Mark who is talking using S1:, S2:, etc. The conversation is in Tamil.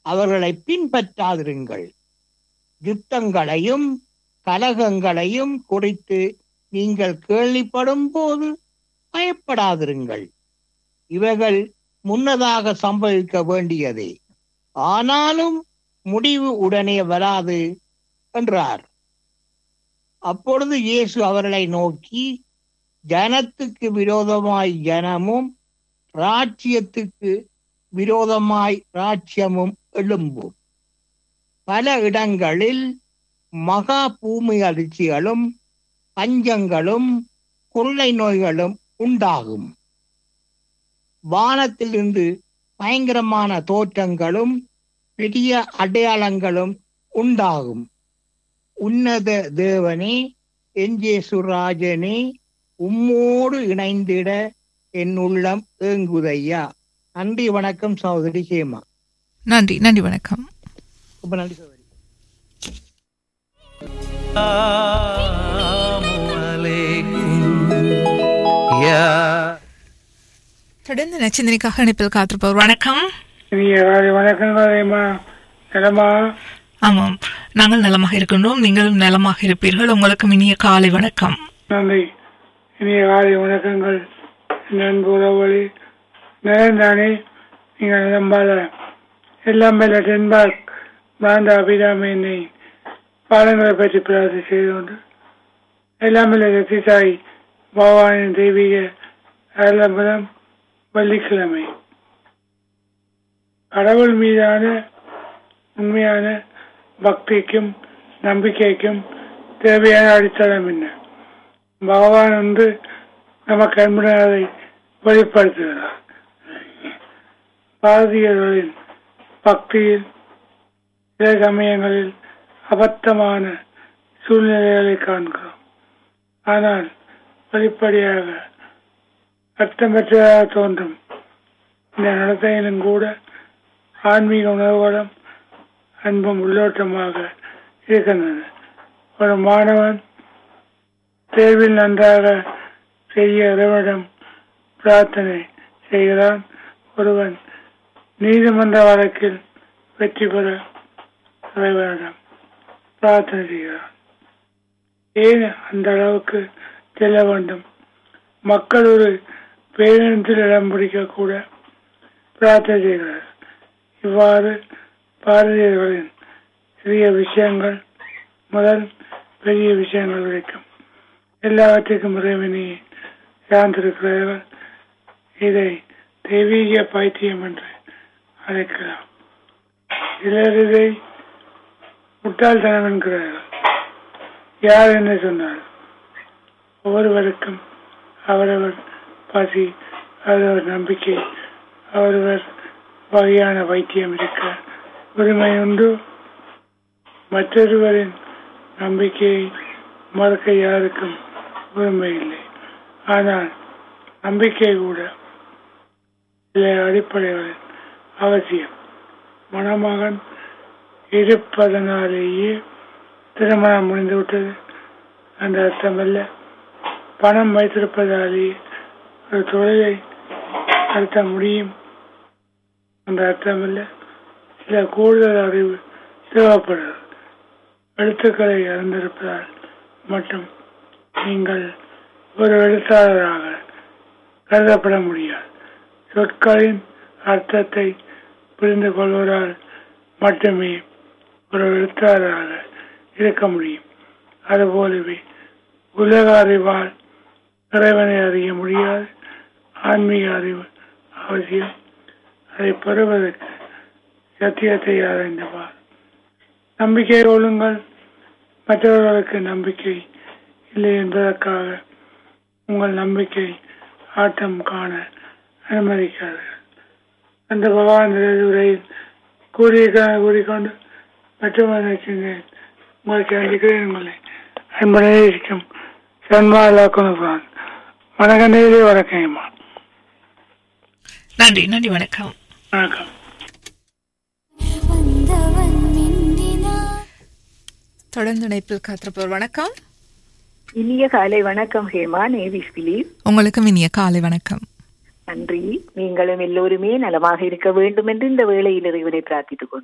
S1: அவர்களை பின்பற்றாதிருங்கள் யுத்தங்களையும் கலகங்களையும் குறித்து நீங்கள் கேள்விப்படும் போது பயப்படாதிருங்கள் இவைகள் முன்னதாக சம்பவிக்க வேண்டியதே ஆனாலும் முடிவு உடனே வராது என்றார் அப்பொழுது இயேசு அவர்களை நோக்கி ஜனத்துக்கு விரோதமாய் ஜனமும் ராஜ்யத்துக்கு விரோதமாய் ராஜ்யமும் எழும்பும் பல இடங்களில் மகா பூமி அதிர்ச்சிகளும் பஞ்சங்களும் கொள்ளை நோய்களும் உண்டாகும் வானத்திலிருந்து பயங்கரமான தோற்றங்களும் பெரிய அடையாளங்களும் உண்டாகும் உன்னத தேவனே எஞ்சேசுராஜனே உம்மோடு இணைந்திட என் உள்ளம் ஏங்குதையா நன்றி வணக்கம் சகோதரி ஹேமா
S2: நன்றி நன்றி வணக்கம்
S1: ரொம்ப நன்றி சகோதரி
S2: தொடர்ந்து நச்சிந்தனைக்காக இணைப்பில் காத்திருப்பவர் வணக்கம்
S3: இனிய காலை வணக்கம் காலையம்மா நிலமா
S2: ஆமாம் நாங்கள் நலமாக இருக்கின்றோம் நீங்களும் நலமாக இருப்பீர்கள் உங்களுக்கும் இனிய காலை வணக்கம்
S3: நன்றி இனிய காலை வணக்கங்கள் நண்பு உறவுகளே நிலந்தானே நீங்கள் நம்பாத எல்லாம் மேல டென்பார்க் பிராந்த அபிராமி என்னை பாடங்களை பற்றி பிரார்த்தி செய்து கொண்டு எல்லாம் மேல ரத்திசாய் பகவானின் தெய்வீக அருளம்பலம் வெள்ளிக்கிழமை கடவுள் மீதான உண்மையான பக்திக்கும் நம்பிக்கைக்கும் தேவையான அடித்தளம் என்ன பகவான் வந்து நமக்கு அன்புடன் அதை வெளிப்படுத்துகிறார் பாரதியர்களின் பக்தியில் சில சமயங்களில் அபத்தமான சூழ்நிலைகளை காண்கிறோம் ஆனால் வெளிப்படையாக அர்த்தமற்றதாக தோன்றும் இந்த நடத்தையிலும் கூட ஆன்மீக உணர்வுகளும் அன்பும் உள்ளோட்டமாக இருக்கின்றன ஒரு மாணவன் தேர்வில் நன்றாக செய்ய இறைவனிடம் பிரார்த்தனை செய்கிறான் ஒருவன் நீதிமன்ற வழக்கில் வெற்றி பெற இறைவனிடம் பிரார்த்தனை செய்கிறான் ஏன் அந்த அளவுக்கு செல்ல வேண்டும் மக்கள் ஒரு பேரினத்தில் இடம் பிடிக்க கூட பிரார்த்தனை செய்கிறார் இவ்வாறு பாரதியர்களின் சிறிய விஷயங்கள் முதல் பெரிய விஷயங்கள் வரைக்கும் எல்லாவற்றுக்கும் இறைவனை சார்ந்திருக்கிறார்கள் இதை தெய்வீக பைத்தியம் என்று அழைக்கலாம் சிலர் இதை முட்டாள்தனம் என்கிறார்கள் யார் என்ன சொன்னால் ஒவ்வொருவருக்கும் அவரவர் பசி அவரவர் நம்பிக்கை அவரவர் வகையான வைத்தியம் இருக்க உரிமை உண்டு மற்றொருவரின் நம்பிக்கையை மறக்க யாருக்கும் உரிமை இல்லை ஆனால் நம்பிக்கை கூட சில அடிப்படைகளில் அவசியம் மணமகன் இருப்பதனாலேயே திருமணம் முடிந்துவிட்டது அந்த அர்த்தமல்ல பணம் வைத்திருப்பதாலேயே ஒரு தொழிலை நடத்த முடியும் அந்த அர்த்தமல்ல சில கூடுதல் அறிவு தேவைப்படுகிறது எழுத்துக்களை அறிந்திருப்பதால் மட்டும் நீங்கள் ஒரு எழுத்தாளராக கருதப்பட முடியாது சொற்களின் அர்த்தத்தை புரிந்து கொள்வதால் மட்டுமே ஒரு எழுத்தாளராக இருக்க முடியும் அதுபோலவே உலக அறிவால் இறைவனை அறிய முடியாது ஆன்மீக அறிவு அவசியம் அதை பெறுவதற்கு சத்தியத்தை ஆராய்ந்தவார் நம்பிக்கை கொள்ளுங்கள் மற்றவர்களுக்கு நம்பிக்கை இல்லை என்பதற்காக உங்கள் நம்பிக்கை ஆட்டம் காண அனுமதிக்காதீர்கள் அந்த பகவான் உரையில் கூறிய கூறிக்கொண்டு மற்றவர்கள் சென்றேன் உங்களுக்கு அளிக்கிறேன் உங்களை அன்புடனே இருக்கும் சன்மாலா கொண்டுதான் வணக்கம் நேரே வணக்கம்மா
S2: நன்றி நன்றி வணக்கம்
S3: வணக்கம்
S4: வந்தவன் மிந்தினான்
S2: தொடர்ந்து இணைப்பில் காத்திருப்பவர் வணக்கம்
S5: இனிய காலை வணக்கம் ஹேமா நேவிஸ் பிலீப்
S2: உங்களுக்கும் இனிய காலை வணக்கம்
S5: நன்றி நீங்களும் எல்லோருமே நலமாக இருக்க வேண்டும் என்று இந்த வேளையில் இறைவனை பிரார்த்தித்துக் கொண்டு